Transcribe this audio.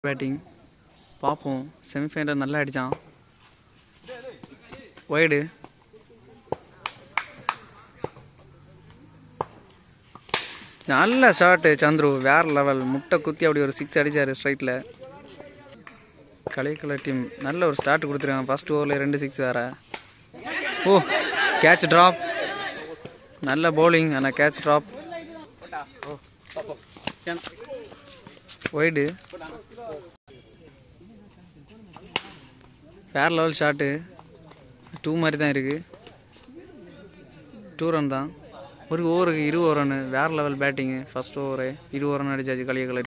batting பார்ப்போம் semi-final நல்லா அடித்தான் ஒய்டு நல்ல ஷாட்டு சந்துரு வேற லெவல் முட்டை குத்தி அப்படி ஒரு சிக்ஸ் அடிச்சாரு ஸ்ட்ரைட்டில் கலைக்கலர் டீம் நல்ல ஒரு ஸ்டார்ட் கொடுத்துருக்காங்க ஃபர்ஸ்ட் ஓவரில் ரெண்டு சிக்ஸ் வேற ஓ கேட்ச் ட்ராப் நல்ல பவுலிங் ஆனால் கேட்ச் ட்ராப் ஒய்டு வேற லெவல் ஷாட்டு டூ மாதிரி தான் இருக்குது டூ ரன் தான் ஒரு ஓவருக்கு இரு ரன் வேற லெவல் பேட்டிங்கு ஃபர்ஸ்ட் ஓவரு இரு ரன் அடிச்சாச்சு களிய கலர்